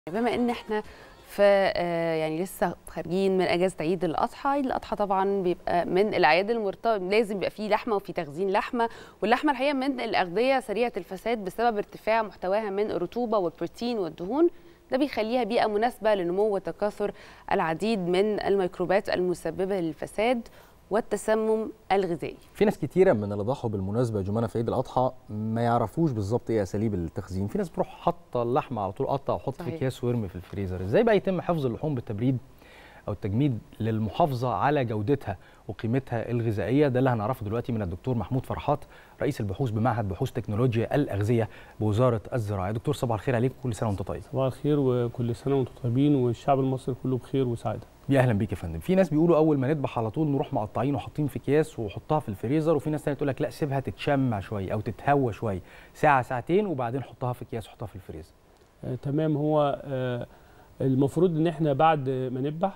بما ان احنا في آه، يعني لسه خارجين من اجازه عيد الاضحى عيد الاضحى طبعا بيبقى من الاعياد المرتبطه لازم يبقى فيه لحمه وفي تخزين لحمه واللحمه الحقيقه من الاغذيه سريعه الفساد بسبب ارتفاع محتواها من الرطوبه والبروتين والدهون ده بيخليها بيئه مناسبه لنمو وتكاثر العديد من الميكروبات المسببه للفساد والتسمم الغذائي في ناس كتيرة من اللي ضحوا بالمناسبة يا جمانة في عيد الأضحى ما يعرفوش بالظبط إيه أساليب التخزين، في ناس بتروح حاطة اللحمة على طول قطع وحط في صحيح. أكياس ويرمي في الفريزر، إزاي بقى يتم حفظ اللحوم بالتبريد أو التجميد للمحافظة على جودتها وقيمتها الغذائية ده اللي هنعرفه دلوقتي من الدكتور محمود فرحات رئيس البحوث بمعهد بحوث تكنولوجيا الأغذية بوزارة الزراعة، دكتور صباح الخير عليك كل سنة وأنت طيب. صباح الخير وكل سنه وانتم طيبين والشعب المصري كله بخير وسعاده يا اهلا بيك يا فندم في ناس بيقولوا اول ما نذبح على طول نروح مقطعين وحاطين في اكياس وحطها في الفريزر وفي ناس تانية تقول لك لا سيبها تتشمع شويه او تتهوى شويه ساعه ساعتين وبعدين حطها في اكياس وحطها في الفريزر آه تمام هو آه المفروض ان احنا بعد ما نذبح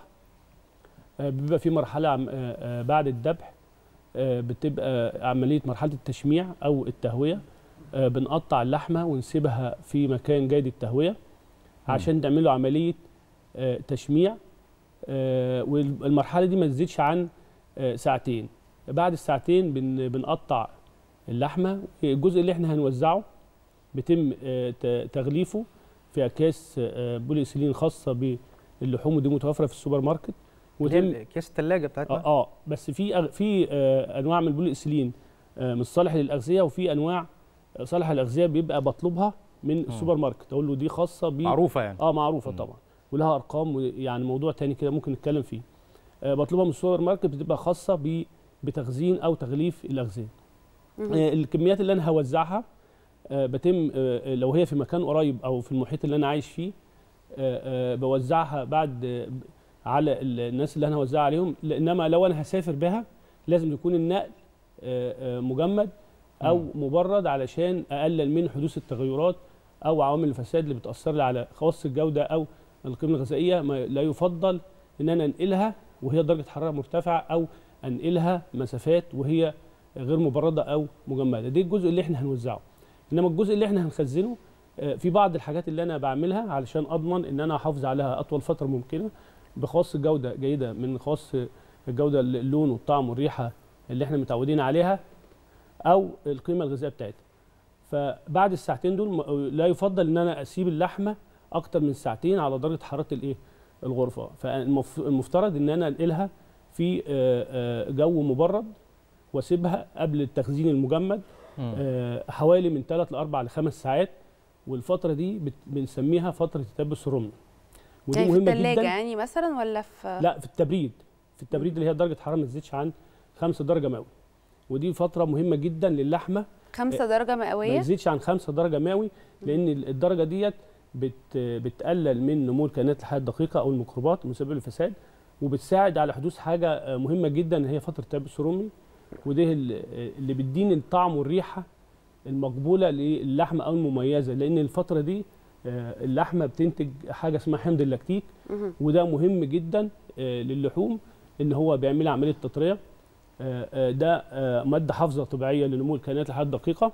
آه بيبقى في مرحله عم- آه آه بعد الذبح آه بتبقى عمليه مرحله التشميع او التهويه آه بنقطع اللحمه ونسيبها في مكان جيد التهويه عشان تعمل له عمليه آه تشميع آه والمرحله دي ما تزيدش عن آه ساعتين بعد الساعتين بن بنقطع اللحمه الجزء اللي احنا هنوزعه بيتم آه، ت- تغليفه في اكياس آه، بولي ايثيلين خاصه باللحوم ودي متوفره في السوبر ماركت وتم وتم اكياس الثلاجه بتاعتنا اه, آه بس في أغ- في آه انواع من البولي ايثيلين آه مش صالح للاغذيه وفي انواع آه، صالحه للاغذيه بيبقى بطلبها من السوبر ماركت اقول له دي خاصه ب معروفه يعني اه معروفه مم. طبعا ولها ارقام يعني موضوع تاني كده ممكن نتكلم فيه آه بطلبها من السوبر ماركت بتبقى خاصه ب بتخزين او تغليف الاغذيه مهم. آه، الكميات اللي انا هوزعها آه، بتم آه، لو هي في مكان قريب او في المحيط اللي انا عايش فيه آه، آه، بوزعها بعد آه، على ال- الناس اللي انا هوزعها عليهم ل- انما لو انا هسافر بها لازم يكون النقل آه، آه، مجمد او مم. مبرد علشان اقلل من حدوث التغيرات او عوامل الفساد اللي بتاثر لي على خواص الجوده او القيمه الغذائيه ما لا يفضل ان انا انقلها وهي درجه حراره مرتفعه او انقلها مسافات وهي غير مبرده او مجمده ده الجزء اللي احنا هنوزعه انما الجزء اللي احنا هنخزنه آه، في بعض الحاجات اللي انا بعملها علشان اضمن ان انا احافظ عليها اطول فتره ممكنه بخواص الجوده جيده من خواص الجوده اللون والطعم والريحه اللي احنا متعودين عليها او القيمه الغذائيه بتاعتها فبعد الساعتين دول م- لا يفضل ان انا اسيب اللحمه اكتر من ساعتين على درجه حراره الايه الغرفه فالمفترض ان انا انقلها في آه، آه، جو مبرد واسيبها قبل التخزين المجمد مم. آه، حوالي من 3 ل 4 ل 5 ساعات والفتره دي بت- بنسميها فتره التبس الرمل ودي يعني في مهمه الثلاجه جدا يعني مثلا ولا في لا في التبريد في التبريد اللي هي درجه حراره ما تزيدش عن 5 درجه مئوي ودي فتره مهمه جدا للحمه خمسة درجه ما مئويه يزيدش عن 5 درجه مئوي لان الدرجه ديت بت بتقلل من نمو الكائنات الحيه الدقيقه او الميكروبات المسببه للفساد وبتساعد على حدوث حاجه آه، مهمه جدا هي فتره التيبس الرومي وده ال- اللي بيديني الطعم والريحه المقبوله للحمه او المميزه لان الفتره دي آه، اللحمه بتنتج حاجه اسمها حمض اللاكتيك مهم. وده مهم جدا آه، للحوم ان هو بيعمل عمليه تطريه آه، آه، ده آه، ماده حافظه طبيعيه لنمو الكائنات الحيه الدقيقه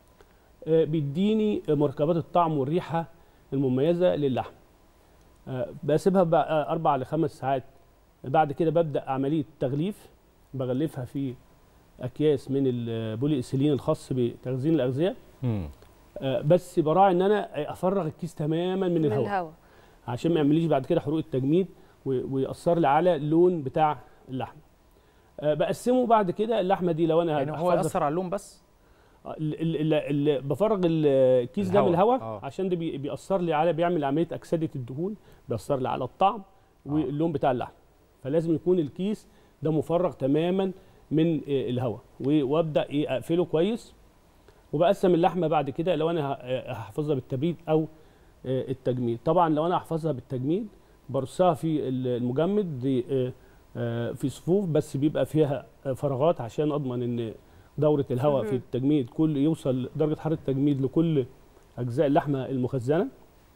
آه، بيديني مركبات الطعم والريحه المميزه للحم آه، بسيبها بقى اربع لخمس ساعات بعد كده ببدا عمليه تغليف بغلفها في اكياس من البولي ايثيلين الخاص بتخزين الاغذيه مم. آه، بس براعي ان انا افرغ الكيس تماما من من الهواء الهواء عشان ما يعمليش بعد كده حروق التجميد و- ويأثر لي على اللون بتاع اللحمه آه، بقسمه بعد كده اللحمه دي لو انا يعني هو هحفظها- ياثر على اللون بس ال- ال- ال- ال- بفرغ الكيس ده من الهواء، الهواء آه. عشان ده بي- بيأثر لي على بيعمل عمليه اكسده الدهون بيأثر لي على الطعم واللون بتاع اللحم فلازم يكون الكيس ده مفرغ تماما من آه، الهواء و- وابدا ايه اقفله كويس وبقسم اللحمه بعد كده لو انا ه- آه، هحفظها بالتبريد او آه، التجميد طبعا لو انا هحفظها بالتجميد برصها في ال- المجمد دي، آه، آه، في صفوف بس بيبقى فيها آه، فراغات عشان اضمن ان دوره الهواء في مهم. التجميد كل يوصل درجه حراره التجميد لكل اجزاء اللحمه المخزنه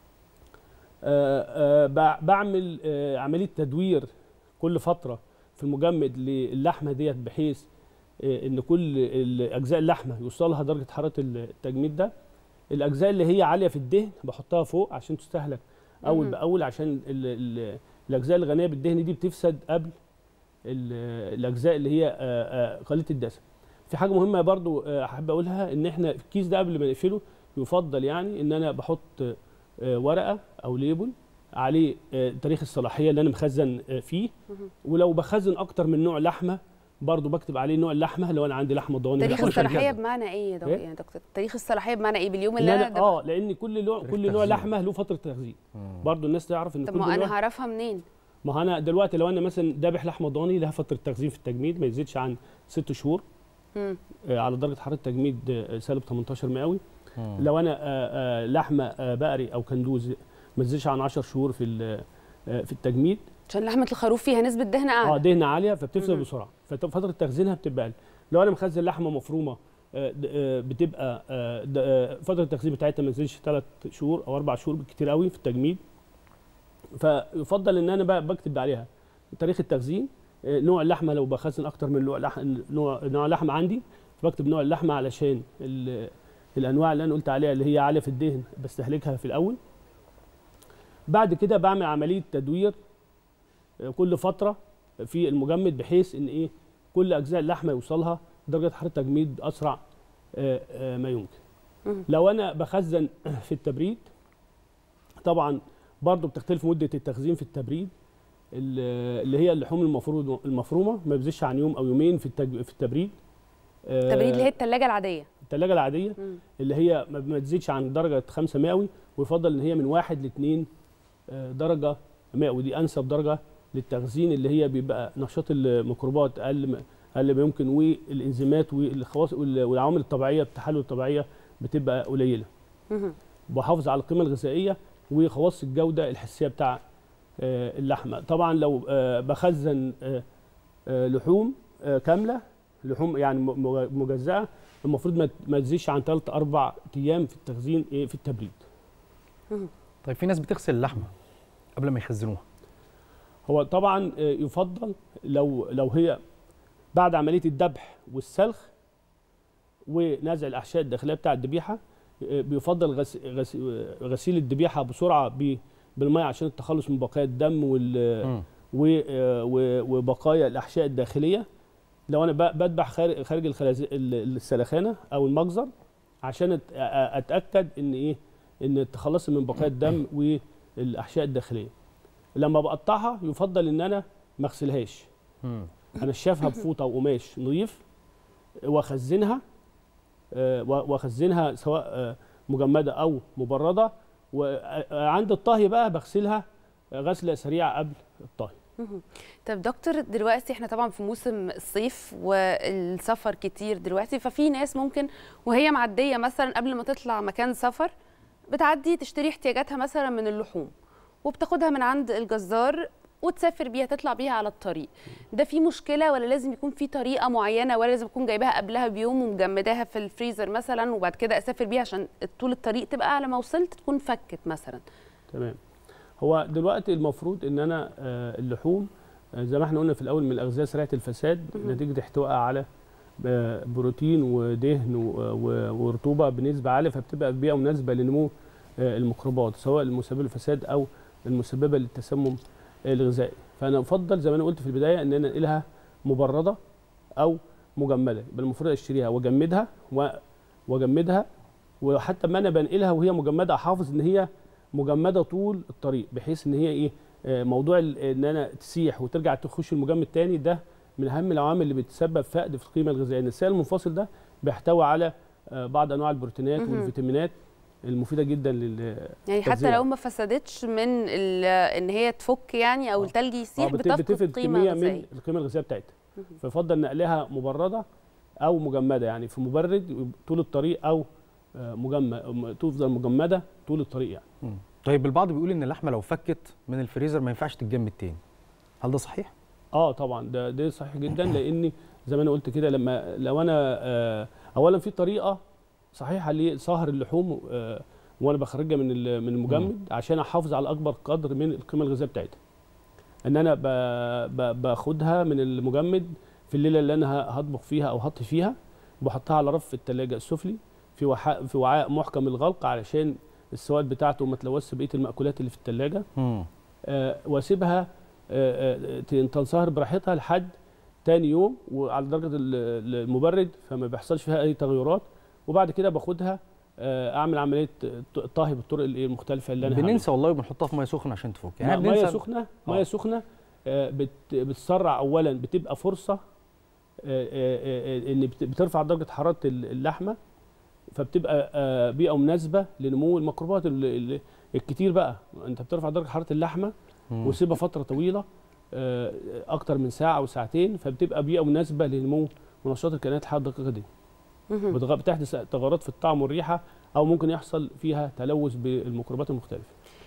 آه، آه، بع- بعمل آه، عمليه تدوير كل فتره في المجمد للحمه ديت بحيث آه، ان كل ال- اجزاء اللحمه يوصلها درجه حراره التجميد ده الاجزاء اللي هي عاليه في الدهن بحطها فوق عشان تستهلك اول مهم. باول عشان ال ال الاجزاء الغنيه بالدهن دي بتفسد قبل ال- الاجزاء اللي هي آه، آه، قليله الدسم في حاجه مهمه برضو آه، احب اقولها ان احنا في الكيس ده قبل ما نقفله يفضل يعني ان انا بحط آه، ورقه او ليبل عليه آه، تاريخ الصلاحيه اللي انا مخزن آه، فيه مهم. ولو بخزن اكتر من نوع لحمه برضو بكتب عليه نوع اللحمه لو انا عندي لحمه ضاني تاريخ لحمة الصلاحيه شرجلة. بمعنى ايه يا دكتور إيه؟ يعني دكتور تاريخ الصلاحيه بمعنى ايه باليوم إن اللي أنا انا اه لان كل نوع تاريخ كل نوع تخزين. لحمه له فتره تخزين مم. برضو الناس تعرف ان طب كل ما نوع انا هعرفها منين ما هو انا دلوقتي لو انا مثلا ذابح لحمه ضاني لها فتره تخزين في التجميد ما يزيدش عن ست شهور مم. آه، على درجه حراره تجميد آه، سالب 18 مئوي مم. لو انا آه، آه، لحمه آه، بقري او كندوز ما تزيدش عن 10 شهور في ال- آه، في التجميد عشان لحمه الخروف فيها نسبه دهن اه اعلى دهنه عاليه فبتفسد مهم. بسرعه ففتره تخزينها بتبقى اقل لو انا مخزن لحمه مفرومه آه، د- آه، بتبقى آه، د- آه، فتره التخزين بتاعتها ما تزيدش ثلاث شهور او اربع شهور بالكتير قوي في التجميد فيفضل ان انا بقى بكتب عليها تاريخ التخزين آه، نوع اللحمه لو بخزن اكتر من نوع لحمه نوع نوع لحمه عندي فبكتب نوع اللحمه علشان ال- الانواع اللي انا قلت عليها اللي هي عاليه في الدهن بستهلكها في الاول بعد كده بعمل عمليه تدوير آه، كل فتره في المجمد بحيث ان ايه كل اجزاء اللحمه يوصلها درجه حراره تجميد اسرع آه، آه، ما يمكن مم. لو انا بخزن في التبريد طبعا برضو بتختلف مده التخزين في التبريد ال- اللي هي اللحوم المفروض المفرومه ما بيزيدش عن يوم او يومين في التج... في التبريد آه، التبريد اللي هي الثلاجه العاديه الثلاجه العاديه مم. اللي هي ما ما تزيدش عن درجه 5 مئوي ويفضل ان هي من واحد لاثنين درجه مئوي دي انسب درجه للتخزين اللي هي بيبقى نشاط الميكروبات اقل ما- اقل ما يمكن والانزيمات والخواص وال- والعوامل الطبيعيه التحلل الطبيعيه بتبقى قليله مهم. بحافظ على القيمه الغذائيه وخواص الجوده الحسيه بتاع آه، اللحمه طبعا لو آه، بخزن آه، آه، لحوم آه، كامله لحوم يعني م- مج- مجزاه المفروض ما- ما تزيدش عن 3 4 ايام في التخزين إيه، في التبريد طيب في ناس بتغسل اللحمه قبل ما يخزنوها هو طبعا آه، يفضل لو لو هي بعد عمليه الذبح والسلخ ونزع الاحشاء الداخليه بتاع الذبيحه آه، بيفضل غس- غس- آه، غسيل الذبيحه بسرعه ب- بالميه عشان التخلص من بقايا الدم وال مم. و- آه، و- وبقايا الاحشاء الداخليه لو انا ب- بذبح خارج خارج الخلاز- ال- السلخانه او المجزر عشان أت- أ- اتاكد ان ايه ان التخلص من بقايا الدم والاحشاء الداخليه لما بقطعها يفضل ان انا ما اغسلهاش مم. انشفها بفوطه وقماش نظيف واخزنها آه، و- واخزنها سواء آه، مجمده او مبرده وعند الطهي بقى بغسلها غسله سريعه قبل الطهي مهم. طب دكتور دلوقتي احنا طبعا في موسم الصيف والسفر كتير دلوقتي ففي ناس ممكن وهي معديه مثلا قبل ما تطلع مكان سفر بتعدي تشتري احتياجاتها مثلا من اللحوم وبتاخدها من عند الجزار وتسافر بيها تطلع بيها على الطريق ده في مشكله ولا لازم يكون في طريقه معينه ولا لازم اكون جايباها قبلها بيوم ومجمداها في الفريزر مثلا وبعد كده اسافر بيها عشان طول الطريق تبقى على ما وصلت تكون فكت مثلا تمام هو دلوقتي المفروض ان انا آه، اللحوم آه، زي ما احنا قلنا في الاول من الاغذيه سريعه الفساد مهم. نتيجه احتوائها على آه، بروتين ودهن و- و- ورطوبه بنسبه عاليه فبتبقى في بيئه مناسبه لنمو آه، الميكروبات سواء المسببه للفساد او المسببه للتسمم الغذائي فانا افضل زي ما انا قلت في البدايه ان انا انقلها مبرده او مجمده يبقى المفروض اشتريها واجمدها و- واجمدها وحتى ما انا بنقلها وهي مجمده احافظ ان هي مجمده طول الطريق بحيث ان هي ايه آه، موضوع ال- ان انا تسيح وترجع تخش المجمد تاني ده من اهم العوامل اللي بتسبب فقد في القيمه الغذائيه ان السائل المنفصل ده بيحتوي على آه، بعض انواع البروتينات مهم. والفيتامينات المفيده جدا لل يعني حتى تجزئة. لو ما فسدتش من ال- ان هي تفك يعني او آه. التلج يسيح آه، بت- بتفقد بتفقد قيمه كميه غذائيه من القيمه الغذائيه بتاعتها مهم. فيفضل نقلها مبرده او مجمده يعني في مبرد طول الطريق او آه، مجمد تفضل مجمده طول الطريق يعني مم. طيب البعض بيقول ان اللحمه لو فكت من الفريزر ما ينفعش تتجمد تاني هل ده صحيح؟ اه طبعا ده ده صحيح جدا لان زي ما انا قلت كده لما لو انا آه اولا في طريقه صحيحه لصهر اللحوم آه وانا بخرجها من ال- من المجمد عشان احافظ على اكبر قدر من القيمه الغذائيه بتاعتها ان انا ب ب باخدها من المجمد في الليله اللي انا ه- هطبخ فيها او هطهي فيها بحطها على رف الثلاجه السفلي في وعاء في وعاء محكم الغلق علشان السوائل بتاعته ما تلوثش بقيه المأكولات اللي في الثلاجه مم. آه، واسيبها آه، آه، ت- تنصهر براحتها لحد تاني يوم وعلى درجه ال- ال- المبرد فما بيحصلش فيها اي تغيرات وبعد كده باخدها آه، اعمل عمليه ط- طهي بالطرق ال- المختلفه اللي انا هعملها. بننسى والله وبنحطها في ميه سخنه عشان تفك يعني احنا ميه بننسى سخنه آه. ميه سخنه آه، بت- بتسرع اولا بتبقى فرصه آه، آه، آه، ان بت- بترفع درجه حراره ال- اللحمه فبتبقى آه، بيئه مناسبه لنمو الميكروبات ال- ال- الكتير بقى انت بترفع درجه حراره اللحمه مم. وسيبها فتره طويله آه، اكتر من ساعه او ساعتين فبتبقى بيئه مناسبه لنمو ونشاط الكائنات الحيه الدقيقه دي مهم. بتغ- بتحدث تغيرات في الطعم والريحه او ممكن يحصل فيها تلوث بالميكروبات المختلفه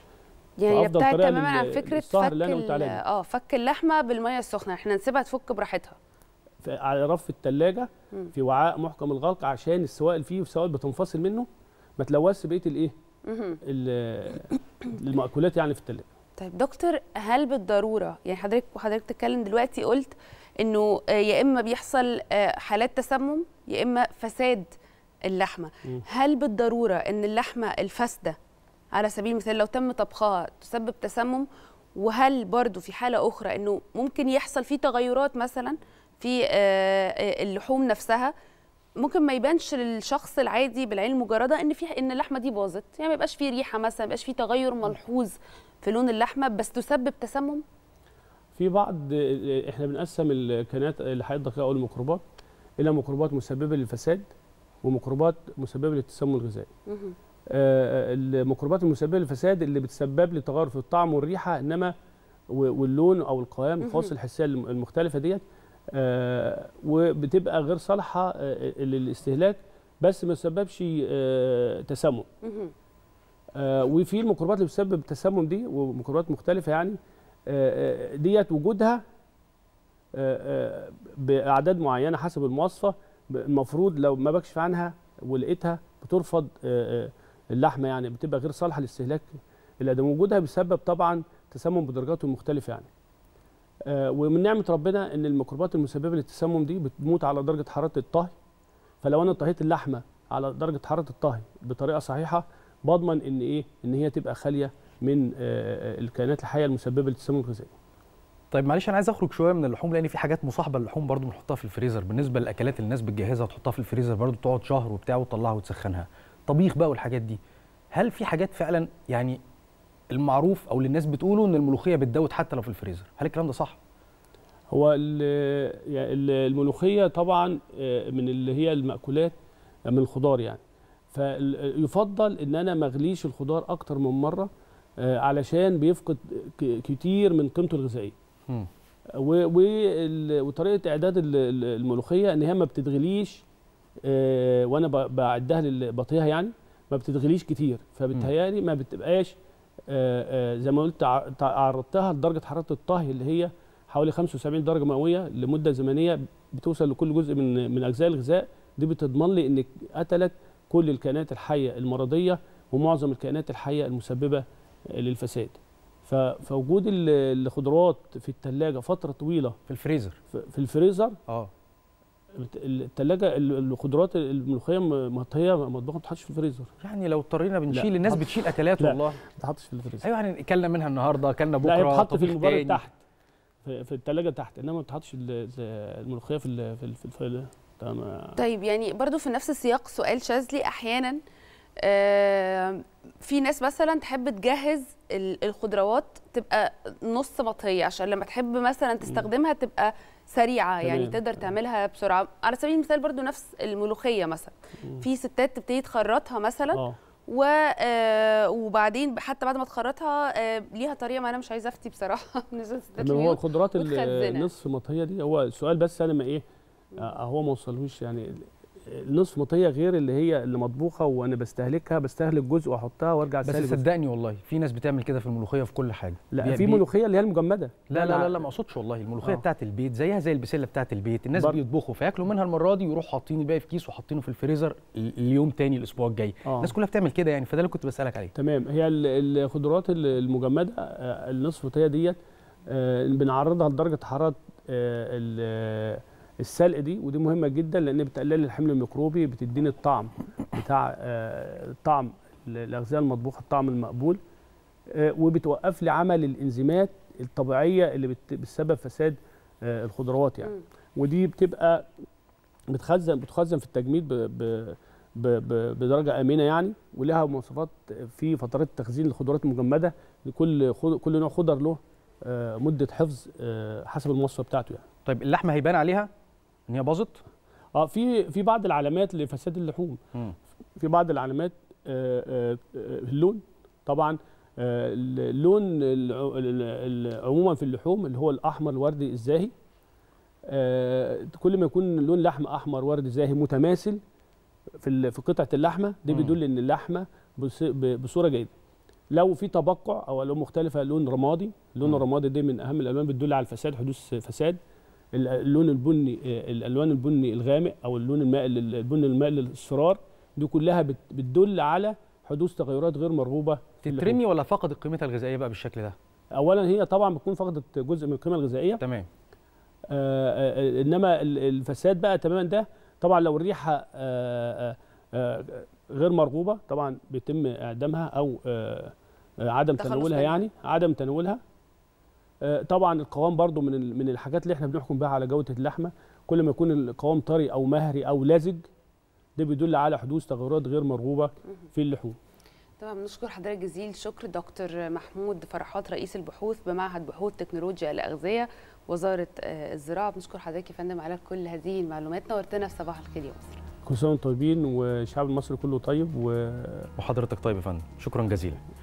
يعني فأفضل ابتعد طريقة تماما عن لل- فكره للسهر فك اللي أنا قلت ال- عليها دي. اه فك اللحمه بالميه السخنه احنا نسيبها تفك براحتها في- على رف الثلاجه مم. في وعاء محكم الغلق عشان السوائل فيه والسوائل بتنفصل منه ما تلوثش بقيه الايه مهم. ال- المأكولات يعني في الثلاجه طيب دكتور هل بالضروره يعني حضرتك وحضرتك تتكلم دلوقتي قلت انه آه، يا اما بيحصل آه، حالات تسمم يا اما فساد اللحمه مم. هل بالضروره ان اللحمه الفاسده على سبيل المثال لو تم طبخها تسبب تسمم وهل برضو في حاله اخرى انه ممكن يحصل فيه تغيرات مثلا في آه، آه، اللحوم نفسها ممكن ما يبانش للشخص العادي بالعين المجرده ان في ان اللحمه دي باظت يعني ما يبقاش في ريحه مثلا ما يبقاش في تغير ملحوظ في لون اللحمه بس تسبب تسمم في بعض احنا بنقسم الكائنات الحياه الدقيقه او الميكروبات الى ميكروبات مسببه للفساد وميكروبات مسببه للتسمم الغذائي مهم. آه، الميكروبات المسببه للفساد اللي بتسبب لي تغير في الطعم والريحه انما و- واللون او القوام مهم. الخاص الحسيه الم- المختلفه ديت آه، وبتبقى غير صالحه آه، للاستهلاك بس ما تسببش آه، تسمم مهم. آه، وفي الميكروبات اللي بتسبب التسمم دي وميكروبات مختلفه يعني آه، آه، ديت وجودها آه، آه، باعداد معينه حسب المواصفه ب- المفروض لو ما بكشف عنها ولقيتها بترفض آه، آه، اللحمه يعني بتبقى غير صالحه لاستهلاك الادم وجودها بيسبب طبعا تسمم بدرجاته المختلفه يعني آه، ومن نعمه ربنا ان الميكروبات المسببه للتسمم دي بتموت على درجه حراره الطهي فلو انا طهيت اللحمه على درجه حراره الطهي بطريقه صحيحه بضمن ان ايه ان هي تبقى خاليه من آه، آه، الكائنات الحيه المسببه للتسمم الغذائي طيب معلش انا عايز اخرج شويه من اللحوم لان في حاجات مصاحبه للحوم برضو بنحطها في الفريزر بالنسبه للاكلات اللي الناس بتجهزها وتحطها في الفريزر برضو تقعد شهر وبتاع وتطلعها وتسخنها طبيخ بقى والحاجات دي هل في حاجات فعلا يعني المعروف او اللي الناس بتقوله ان الملوخيه بتدوت حتى لو في الفريزر هل الكلام ده صح هو ال- يعني ال- الملوخيه طبعا آه، من اللي هي المأكولات من الخضار يعني فيفضل ان انا ما اغليش الخضار اكتر من مره آه، علشان بيفقد ك- كتير من قيمته الغذائيه مم. و- وال- وطريقه اعداد ال- ال- الملوخيه ان هي ما بتتغليش آه، وانا ب- بعدها لل- بطيها يعني ما بتتغليش كتير فبتهيالي ما بتبقاش آه، آه، زي ما قلت ع- تع- عرضتها لدرجه حراره الطهي اللي هي حوالي 75 درجه مئويه لمده زمنيه بتوصل لكل جزء من من اجزاء الغذاء دي بتضمن لي انك قتلت كل الكائنات الحيه المرضيه ومعظم الكائنات الحيه المسببه للفساد ف- فوجود ال- الخضروات في الثلاجه فتره طويله في الفريزر في في الفريزر اه الثلاجه الخضروات الملوخيه م- مطهيه مطبوخه ما تتحطش في الفريزر يعني لو اضطرينا بنشيل لا. الناس بتشيل اكلات لا. والله ما تتحطش في الفريزر ايوه يعني اكلنا منها النهارده اكلنا بكره لا هي بتتحط في طبيخ المبرد تاني. تحت في, في الثلاجه تحت انما ما بتتحطش ال- ال- الملوخيه في ال- في ال- في, ال- في ال- تمام. طيب يعني برضو في نفس السياق سؤال شاذلي احيانا آه، في ناس مثلا تحب تجهز ال- الخضروات تبقى نص مطهيه عشان لما تحب مثلا تستخدمها تبقى سريعه يعني تمام. تقدر تعملها بسرعه على سبيل المثال برضو نفس الملوخيه مثلا مم. في ستات تبتدي تخرطها مثلا اه و آه، وبعدين حتى بعد ما تخرطها آه، ليها طريقه ما انا مش عايزه افتي بصراحه بالنسبه للستات تمام هو البيوت. الخضروات ال- وتخزنها. النصف مطهيه دي هو السؤال بس انا ما ايه آه، هو ما وصلهوش يعني النصف مطهيه غير اللي هي اللي مطبوخه وانا بستهلكها بستهلك جزء واحطها وارجع بس استهلك جزء. صدقني والله في ناس بتعمل كده في الملوخيه في كل حاجه لا بي- في بي- ملوخيه اللي هي المجمده لا لا أنا لا, لا ما اقصدش والله الملوخيه آه. بتاعت البيت زيها زي البسله بتاعت البيت الناس بر- بيطبخوا فياكلوا منها المره دي ويروحوا حاطين الباقي في كيس وحاطينه في الفريزر ال- اليوم تاني الاسبوع الجاي اه الناس كلها بتعمل كده يعني فده اللي كنت بسالك عليه تمام هي ال- الخضروات ال- المجمده آه، النصف مطهيه ديت آه، بنعرضها لدرجه حراره آه، ال- السلق دي ودي مهمه جدا لان بتقلل الحمل الميكروبي بتديني الطعم بتاع آه، الطعم الاغذيه المطبوخه الطعم المقبول آه، وبتوقف لي عمل الانزيمات الطبيعيه اللي بت- بتسبب فساد آه، الخضروات يعني مم. ودي بتبقى بتخزن بتخزن في التجميد ب ب ب ب بدرجه امنه يعني ولها مواصفات في فترات تخزين الخضروات المجمده لكل خض- كل نوع خضر له آه، مده حفظ آه، حسب المواصفه بتاعته يعني طيب اللحمه هيبان عليها ان هي باظت اه في في بعض العلامات لفساد اللحوم مم. في بعض العلامات آه، آه، آه، اللون طبعا آه، اللون الع- ال- ال- عموما في اللحوم اللي هو الاحمر الوردي الزاهي آه، كل ما يكون لون لحم احمر وردي زاهي متماثل في ال- في قطعه اللحمه ده مم. بيدل ان اللحمه بص- ب- بصوره جيده لو في تبقع او الوان مختلفه لون رمادي اللون مم. الرمادي ده من اهم الالوان بتدل على الفساد حدوث فساد ال- اللون البني آه، الالوان البني الغامق او اللون المائل البني المائل للاصفرار دي كلها بت- بتدل على حدوث تغيرات غير مرغوبه في اللحوم. تترمي ولا فقدت قيمتها الغذائيه بقى بالشكل ده اولا هي طبعا بتكون فقدت جزء من القيمه الغذائيه تمام آه، آه، انما ال- الفساد بقى تماما ده طبعا لو الريحه آه، آه، آه، غير مرغوبه طبعا بيتم اعدامها او آه، آه، عدم تخلص تناولها منها. يعني عدم تناولها آه، طبعا القوام برضو من ال- من الحاجات اللي احنا بنحكم بها على جوده اللحمه كل ما يكون القوام طري او مهري او لزج ده بيدل على حدوث تغيرات غير مرغوبه في اللحوم طبعا بنشكر حضرتك جزيل الشكر دكتور محمود فرحات رئيس البحوث بمعهد بحوث تكنولوجيا الاغذيه وزاره آه، الزراعه بنشكر حضرتك يا فندم على كل هذه المعلومات نورتنا في صباح الخير يا مصر كل سنه وانتم طيبين والشعب المصري كله طيب و وحضرتك طيب يا فندم شكرا جزيلا